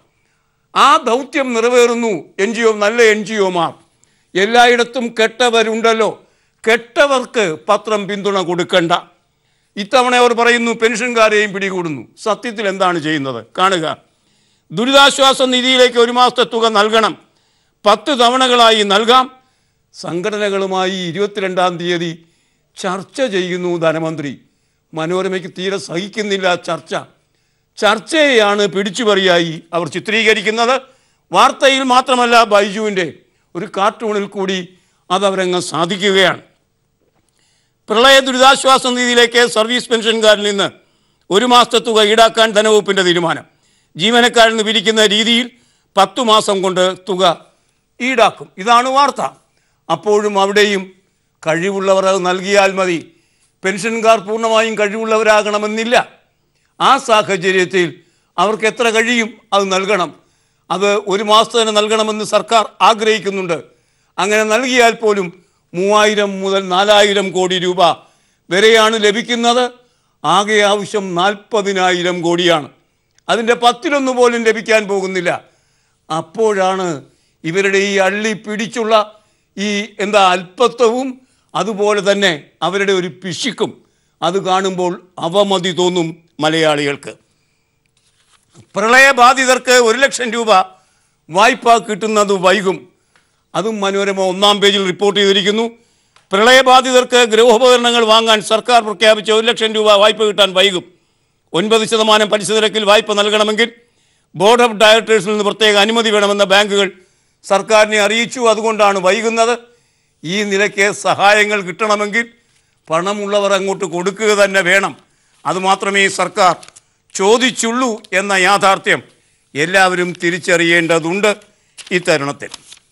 ആ ദൗത്യം നിറവേറുന്നു എൻ ജി ഒ നല്ല എൻ ജി ഒമാർ എല്ലായിടത്തും കെട്ടവരുണ്ടല്ലോ കെട്ടവർക്ക് പത്രം പിന്തുണ കൊടുക്കണ്ട ഇത്തവണ അവർ പറയുന്നു പെൻഷൻകാരെയും പിടികൂടുന്നു സത്യത്തിൽ എന്താണ് ചെയ്യുന്നത് കാണുക ദുരിതാശ്വാസ നിധിയിലേക്ക് ഒരു മാസത്തെ തുക നൽകണം പത്ത് തവണകളായി നൽകാം സംഘടനകളുമായി ഇരുപത്തിരണ്ടാം തീയതി ചർച്ച ചെയ്യുന്നു ധനമന്ത്രി മനോരമയ്ക്ക് തീരെ സഹിക്കുന്നില്ല ചർച്ച ചർച്ചയെയാണ് പിടിച്ചുപറിയായി അവർ ചിത്രീകരിക്കുന്നത് വാർത്തയിൽ മാത്രമല്ല ബൈജുവിൻ്റെ ഒരു കാർട്ടൂണിൽ കൂടി അതവരങ്ങ് സാധിക്കുകയാണ് പ്രളയ ദുരിതാശ്വാസ നിധിയിലേക്ക് സർവീസ് പെൻഷൻകാരിൽ നിന്ന് ഒരു മാസത്തെ തുക ഈടാക്കാൻ ധനവകുപ്പിൻ്റെ തീരുമാനം ജീവനക്കാരിൽ നിന്ന് പിരിക്കുന്ന രീതിയിൽ പത്തു മാസം കൊണ്ട് തുക ഈടാക്കും ഇതാണ് വാർത്ത അപ്പോഴും അവിടെയും കഴിവുള്ളവർ അത് നൽകിയാൽ മതി പെൻഷൻകാർ പൂർണ്ണമായും കഴിവുള്ളവരാകണമെന്നില്ല ആ സാഹചര്യത്തിൽ അവർക്ക് എത്ര കഴിയും അത് നൽകണം അത് ഒരു മാസത്തിന് നൽകണമെന്ന് സർക്കാർ ആഗ്രഹിക്കുന്നുണ്ട് അങ്ങനെ നൽകിയാൽ പോലും മൂവായിരം മുതൽ നാലായിരം കോടി രൂപ വരെയാണ് ലഭിക്കുന്നത് ആകെ ആവശ്യം നാൽപ്പതിനായിരം കോടിയാണ് അതിൻ്റെ പത്തിലൊന്ന് പോലും ലഭിക്കാൻ പോകുന്നില്ല അപ്പോഴാണ് ഇവരുടെ ഈ അള്ളി പിടിച്ചുള്ള ഈ എന്താ അല്പത്വവും അതുപോലെ തന്നെ അവരുടെ ഒരു പിശുക്കും അത് കാണുമ്പോൾ അവമതി തോന്നും മലയാളികൾക്ക് പ്രളയബാധിതർക്ക് ഒരു ലക്ഷം രൂപ വായ്പ കിട്ടുന്നത് വൈകും അതും മനോരമ ഒന്നാം പേജിൽ റിപ്പോർട്ട് ചെയ്തിരിക്കുന്നു പ്രളയബാധിതർക്ക് ഗൃഹോപകരണങ്ങൾ വാങ്ങാൻ സർക്കാർ പ്രഖ്യാപിച്ച ഒരു ലക്ഷം രൂപ വായ്പ കിട്ടാൻ വൈകും ഒൻപത് ശതമാനം പലിശ നിരക്കിൽ വായ്പ നൽകണമെങ്കിൽ ബോർഡ് ഓഫ് ഡയറക്ടേഴ്സിൽ നിന്ന് പ്രത്യേക അനുമതി വേണമെന്ന ബാങ്കുകൾ സർക്കാരിനെ അറിയിച്ചു അതുകൊണ്ടാണ് വൈകുന്നത് ഈ നിലയ്ക്ക് സഹായങ്ങൾ കിട്ടണമെങ്കിൽ പണമുള്ളവർ അങ്ങോട്ട് കൊടുക്കുക തന്നെ വേണം അതുമാത്രമേ സർക്കാർ ചോദിച്ചുള്ളൂ എന്ന യാഥാർത്ഥ്യം എല്ലാവരും തിരിച്ചറിയേണ്ടതുണ്ട് ഇത്തരുണത്തിൽ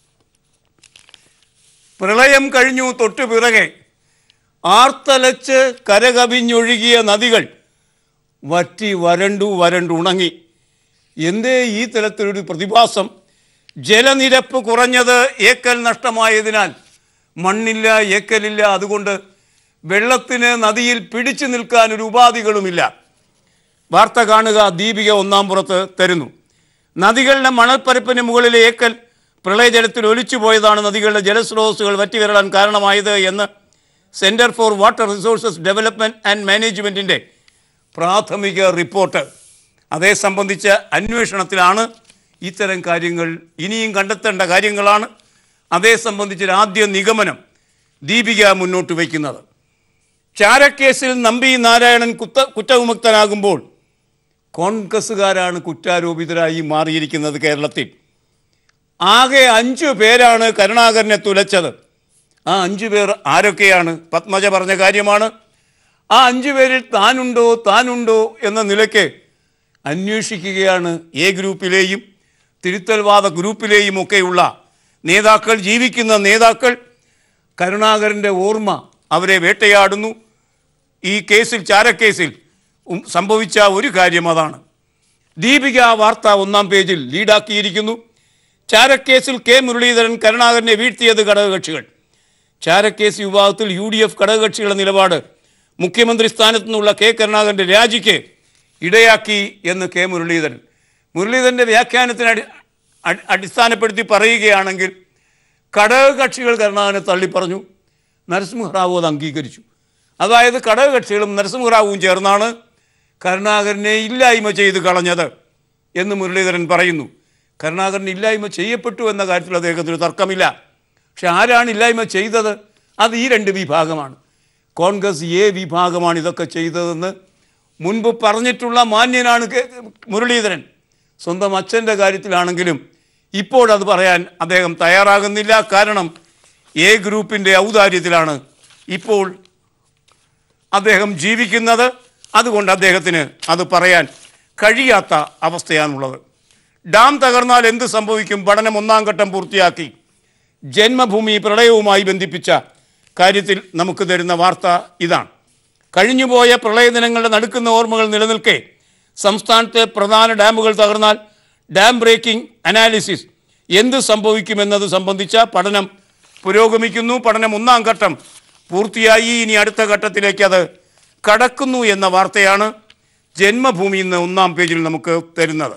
പ്രളയം കഴിഞ്ഞു തൊട്ടു പിറകെ ആർത്തലച്ച് കരകവിഞ്ഞൊഴുകിയ നദികൾ വറ്റി വരണ്ടു വരണ്ടു ഉണങ്ങി എന്തേ ഈ തരത്തിലൊരു പ്രതിഭാസം ജലനിരപ്പ് കുറഞ്ഞത് ഏക്കൽ നഷ്ടമായതിനാൽ മണ്ണില്ല ഏക്കലില്ല അതുകൊണ്ട് വെള്ളത്തിന് നദിയിൽ പിടിച്ചു നിൽക്കാൻ ഒരു ഉപാധികളുമില്ല വാർത്ത കാണുക ദീപിക ഒന്നാം പുറത്ത് തരുന്നു നദികളുടെ മണൽപ്പരപ്പിന് മുകളിലെ ഏക്കൽ പ്രളയജലത്തിൽ ഒലിച്ചു പോയതാണ് നദികളുടെ ജലസ്രോതസ്സുകൾ വറ്റിവരളാൻ കാരണമായത് എന്ന് centre for water resources development and മാനേജ്മെൻറ്റിൻ്റെ പ്രാഥമിക റിപ്പോർട്ട് അതേ സംബന്ധിച്ച അന്വേഷണത്തിലാണ് ഇത്തരം കാര്യങ്ങൾ ഇനിയും കണ്ടെത്തേണ്ട കാര്യങ്ങളാണ് അതേ സംബന്ധിച്ചൊരു ആദ്യ നിഗമനം ദീപിക മുന്നോട്ട് വയ്ക്കുന്നത് ചാരക്കേസിൽ നമ്പി നാരായണൻ കുത്ത കുറ്റവിമുക്തനാകുമ്പോൾ കോൺഗ്രസ്സുകാരാണ് കുറ്റാരോപിതരായി മാറിയിരിക്കുന്നത് കേരളത്തിൽ ആകെ അഞ്ചു പേരാണ് കരുണാകരനെ തുലച്ചത് ആ അഞ്ചു പേർ ആരൊക്കെയാണ് പത്മജ പറഞ്ഞ കാര്യമാണ് ആ അഞ്ചു പേരിൽ താനുണ്ടോ താനുണ്ടോ എന്ന നിലയ്ക്ക് അന്വേഷിക്കുകയാണ് എ ഗ്രൂപ്പിലെയും തിരുത്തൽവാദ ഗ്രൂപ്പിലെയും ഒക്കെയുള്ള നേതാക്കൾ ജീവിക്കുന്ന നേതാക്കൾ കരുണാകരൻ്റെ ഓർമ്മ അവരെ വേട്ടയാടുന്നു ഈ കേസിൽ ചാരക്കേസിൽ ഉം സംഭവിച്ച ഒരു കാര്യം അതാണ് ദീപിക ആ വാർത്ത ഒന്നാം പേജിൽ ലീഡാക്കിയിരിക്കുന്നു ചാരക്കേസിൽ കെ മുരളീധരൻ കരുണാകരനെ വീഴ്ത്തിയത് ഘടകകക്ഷികൾ ചാരക്കേസ് വിഭാഗത്തിൽ യു ഡി എഫ് ഘടകകക്ഷികളുടെ നിലപാട് മുഖ്യമന്ത്രി സ്ഥാനത്തു നിന്നുള്ള കെ കരുണാകരൻ്റെ രാജിക്ക് ഇടയാക്കി എന്ന് കെ മുരളീധരൻ മുരളീധരൻ്റെ വ്യാഖ്യാനത്തിന് അടി അടി- അടിസ്ഥാനപ്പെടുത്തി പറയുകയാണെങ്കിൽ ഘടകകക്ഷികൾ കരുണാകരനെ തള്ളിപ്പറഞ്ഞു നരസിംഹറാവു അത് അംഗീകരിച്ചു അതായത് ഘടകകക്ഷികളും നരസിംഹറാവുവും ചേർന്നാണ് കരുണാകരനെ ഇല്ലായ്മ ചെയ്ത് കളഞ്ഞത് എന്ന് മുരളീധരൻ പറയുന്നു കരുണാകരൻ ഇല്ലായ്മ ചെയ്യപ്പെട്ടു എന്ന കാര്യത്തിൽ അദ്ദേഹത്തിന് തർക്കമില്ല പക്ഷെ ആരാണ് ഇല്ലായ്മ ചെയ്തത് അത് ഈ രണ്ട് വിഭാഗമാണ് കോൺഗ്രസ് എ വിഭാഗമാണ് ഇതൊക്കെ ചെയ്തതെന്ന് മുൻപ് പറഞ്ഞിട്ടുള്ള മാന്യനാണ് കെ- മുരളീധരൻ സ്വന്തം അച്ഛൻ്റെ കാര്യത്തിലാണെങ്കിലും ഇപ്പോഴത് പറയാൻ അദ്ദേഹം തയ്യാറാകുന്നില്ല കാരണം എ ഗ്രൂപ്പിൻ്റെ ഔദാര്യത്തിലാണ് ഇപ്പോൾ അദ്ദേഹം ജീവിക്കുന്നത് അതുകൊണ്ട് അദ്ദേഹത്തിന് അത് പറയാൻ കഴിയാത്ത അവസ്ഥയാണുള്ളത് ഡാം തകർന്നാൽ എന്ത് സംഭവിക്കും പഠനം ഒന്നാം ഘട്ടം പൂർത്തിയാക്കി ജന്മഭൂമി പ്രളയവുമായി ബന്ധിപ്പിച്ച കാര്യത്തിൽ നമുക്ക് തരുന്ന വാർത്ത ഇതാണ് കഴിഞ്ഞുപോയ പ്രളയ ദിനങ്ങളുടെ നടുക്കുന്ന ഓർമ്മകൾ നിലനിൽക്കെ സംസ്ഥാനത്തെ പ്രധാന ഡാമുകൾ തകർന്നാൽ ഡാം ബ്രേക്കിംഗ് അനാലിസിസ് എന്ത് സംഭവിക്കുമെന്നത് സംബന്ധിച്ച പഠനം പുരോഗമിക്കുന്നു പഠനം ഒന്നാം ഘട്ടം പൂർത്തിയായി ഇനി അടുത്ത ഘട്ടത്തിലേക്ക് അത് കടക്കുന്നു എന്ന വാർത്തയാണ് ജന്മഭൂമി ഇന്ന് ഒന്നാം പേജിൽ നമുക്ക് തരുന്നത്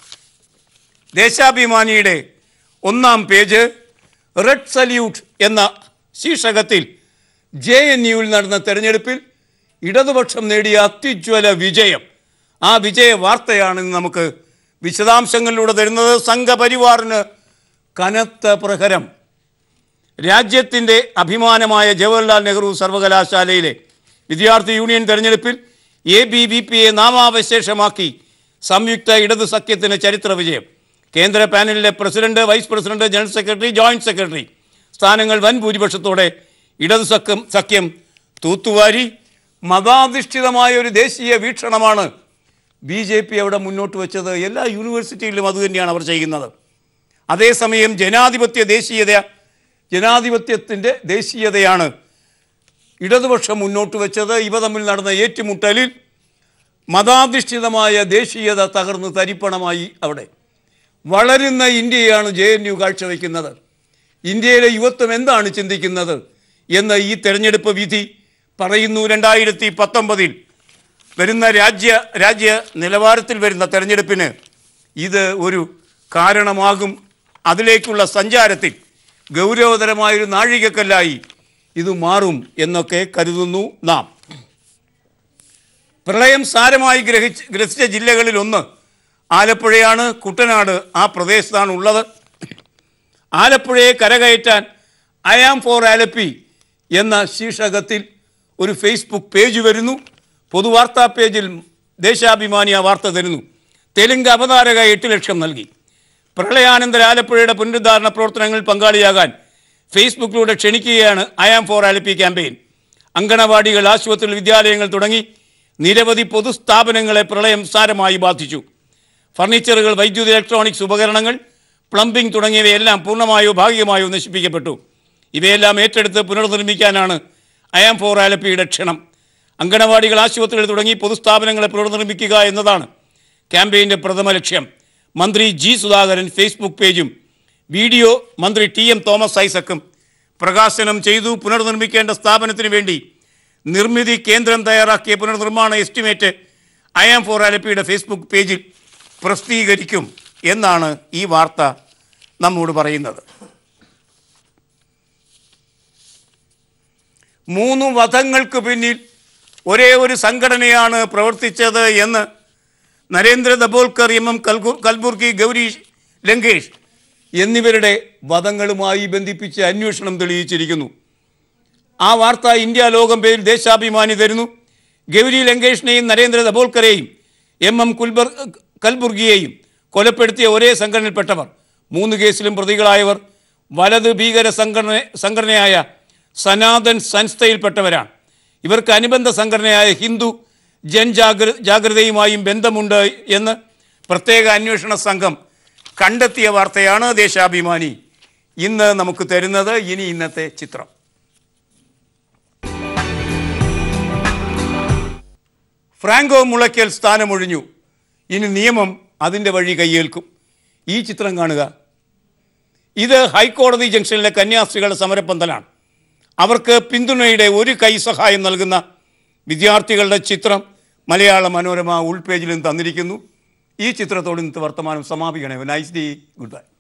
ദേശാഭിമാനിയുടെ ഒന്നാം പേജ് റെഡ് സല്യൂട്ട് എന്ന ശീർഷകത്തിൽ ജെ എൻ യുവിൽ നടന്ന തെരഞ്ഞെടുപ്പിൽ ഇടതുപക്ഷം നേടിയ അത്യുജ്വല വിജയം ആ വിജയ വാർത്തയാണ് ഇന്ന് നമുക്ക് വിശദാംശങ്ങളിലൂടെ തരുന്നത് സംഘപരിവാറിന് കനത്ത പ്രഹരം രാജ്യത്തിൻ്റെ അഭിമാനമായ ജവഹർലാൽ നെഹ്റു സർവകലാശാലയിലെ വിദ്യാർത്ഥി യൂണിയൻ തെരഞ്ഞെടുപ്പിൽ A B V P A നാമാവശേഷമാക്കി സംയുക്ത ഇടതു സഖ്യത്തിന് ചരിത്ര വിജയം കേന്ദ്ര പാനലിലെ president vice president general secretary joint secretary സ്ഥാനങ്ങൾ വൻ ഭൂരിപക്ഷത്തോടെ ഇടതു സഖ്യം സഖ്യം തൂത്തുവാരി മതാധിഷ്ഠിതമായ ഒരു ദേശീയ വീക്ഷണമാണ് ബി ജെ പി അവിടെ മുന്നോട്ട് വെച്ചത് എല്ലാ യൂണിവേഴ്സിറ്റിയിലും അതുതന്നെയാണ് അവർ ചെയ്യുന്നത് അതേസമയം ജനാധിപത്യ ദേശീയത ജനാധിപത്യത്തിൻ്റെ ദേശീയതയാണ് ഇടതുപക്ഷം മുന്നോട്ട് വെച്ചത് ഇവ തമ്മിൽ നടന്ന ഏറ്റുമുട്ടലിൽ മതാധിഷ്ഠിതമായ ദേശീയത തകർന്ന് തരിപ്പണമായി അവിടെ വളരുന്ന ഇന്ത്യയാണ് ജെ എൻ യു കാഴ്ചവെക്കുന്നത് ഇന്ത്യയിലെ യുവത്വം എന്താണ് ചിന്തിക്കുന്നത് എന്ന് ഈ തെരഞ്ഞെടുപ്പ് വിധി പറയുന്നു രണ്ടായിരത്തി പത്തൊമ്പതിൽ വരുന്ന രാജ്യ രാജ്യ നിലവാരത്തിൽ വരുന്ന തെരഞ്ഞെടുപ്പിന് ഇത് ഒരു കാരണമാകും അതിലേക്കുള്ള സഞ്ചാരത്തിൽ ഗൗരവതരമായൊരു നാഴികക്കല്ലായി ഇത് മാറും എന്നൊക്കെ കരുതുന്നു നാം പ്രളയം സാരമായി ഗ്രഹിച്ച് ഗ്രസിച്ച ജില്ലകളിൽ ഒന്ന് ആലപ്പുഴയാണ് കുട്ടനാട് ആ പ്രദേശത്താണ് ഉള്ളത് ആലപ്പുഴയെ കരകയറ്റാൻ ഐ ആം ഫോർ ആലപ്പി എന്ന ശീർഷകത്തിൽ ഒരു ഫേസ്ബുക്ക് പേജ് വരുന്നു പൊതുവാർത്താ പേജിൽ ദേശാഭിമാനി ആ വാർത്ത തരുന്നു തെലുങ്ക് അവതാരക എട്ട് ലക്ഷം നൽകി പ്രളയാനന്തര ആലപ്പുഴയുടെ പുനരുദ്ധാരണ പ്രവർത്തനങ്ങളിൽ പങ്കാളിയാകാൻ ഫേസ്ബുക്കിലൂടെ ക്ഷണിക്കുകയാണ് I am for Alleppey campaign അങ്കണവാടികൾ ആശുപത്രികൾ വിദ്യാലയങ്ങൾ തുടങ്ങി നിരവധി പൊതുസ്ഥാപനങ്ങളെ പ്രളയം സാരമായി ബാധിച്ചു ഫർണിച്ചറുകൾ വൈദ്യുതി ഇലക്ട്രോണിക്സ് ഉപകരണങ്ങൾ പ്ലംബിംഗ് തുടങ്ങിയവയെല്ലാം പൂർണ്ണമായോ ഭാഗികമായോ നശിപ്പിക്കപ്പെട്ടു ഇവയെല്ലാം ഏറ്റെടുത്ത് പുനർനിർമ്മിക്കാനാണ് ഐ ആം ഫോർ ആലപ്പിയുടെ ക്ഷണം അങ്കണവാടികൾ ആശുപത്രികൾ തുടങ്ങി പൊതുസ്ഥാപനങ്ങളെ പുനർനിർമ്മിക്കുക എന്നതാണ് ക്യാമ്പയിൻ്റെ പ്രഥമ ലക്ഷ്യം മന്ത്രി ജി സുധാകരൻ ഫേസ്ബുക്ക് പേജും വീഡിയോ മന്ത്രി ടി എം തോമസ് ഐസക്കും പ്രകാശനം ചെയ്തു പുനർനിർമ്മിക്കേണ്ട സ്ഥാപനത്തിന് വേണ്ടി നിർമ്മിതി കേന്ദ്രം തയ്യാറാക്കിയ പുനർനിർമ്മാണ എസ്റ്റിമേറ്റ് ഐ ആം ഫോർ ആലപ്പിയുടെ ഫേസ്ബുക്ക് പേജിൽ പ്രസിദ്ധീകരിക്കും എന്നാണ് ഈ വാർത്ത നമ്മോട് പറയുന്നത് മൂന്ന് വധങ്ങൾക്ക് പിന്നിൽ ഒരേ ഒരു സംഘടനയാണ് പ്രവർത്തിച്ചത് എന്ന് നരേന്ദ്ര ദബോൽക്കർ എം എം കൽഗു കൽബുർഗി ഗൗരി ലങ്കേഷ് എന്നിവരുടെ വധങ്ങളുമായി ബന്ധിപ്പിച്ച് അന്വേഷണം തെളിയിച്ചിരിക്കുന്നു ആ വാർത്ത ഇന്ത്യ ലോകം പേരിൽ ദേശാഭിമാനി തരുന്നു ഗൗരി ലങ്കേഷിനെയും നരേന്ദ്ര ദബോൽക്കറെയും എം എം കുൽബർ കൽബുർഗിയെയും കൊലപ്പെടുത്തിയ ഒരേ സംഘടനയിൽപ്പെട്ടവർ മൂന്ന് കേസിലും പ്രതികളായവർ വലത് ഭീകര സംഘടന സംഘടനയായ സനാതൻ സംസ്ഥയിൽപ്പെട്ടവരാണ് ഇവർക്ക് അനുബന്ധ സംഘടനയായ ഹിന്ദു ജൻജാഗ്ര ജാഗ്രതയുമായും ബന്ധമുണ്ട് എന്ന് പ്രത്യേക അന്വേഷണ സംഘം കണ്ടെത്തിയ വാർത്തയാണ് ദേശാഭിമാനി ഇന്ന് നമുക്ക് തരുന്നത് ഇനി ഇന്നത്തെ ചിത്രം ഫ്രാങ്കോ മുളയ്ക്കൽ സ്ഥാനമൊഴിഞ്ഞു ഇനി നിയമം അതിൻ്റെ വഴി കയ്യേൽക്കും ഈ ചിത്രം കാണുക ഇത് ഹൈക്കോടതി ജംഗ്ഷനിലെ കന്യാസ്ത്രീകളുടെ സമരപ്പന്തലാണ് അവർക്ക് പിന്തുണയുടെ ഒരു കൈ സഹായം നൽകുന്ന വിദ്യാർത്ഥികളുടെ ചിത്രം മലയാള മനോരമ ഉൾപേജിലും തന്നിരിക്കുന്നു ഈ ചിത്രത്തോട് ഇന്നത്തെ വർത്തമാനം സമാപിക്കണേ നൈസ് ഡേ ഗുഡ് ബൈ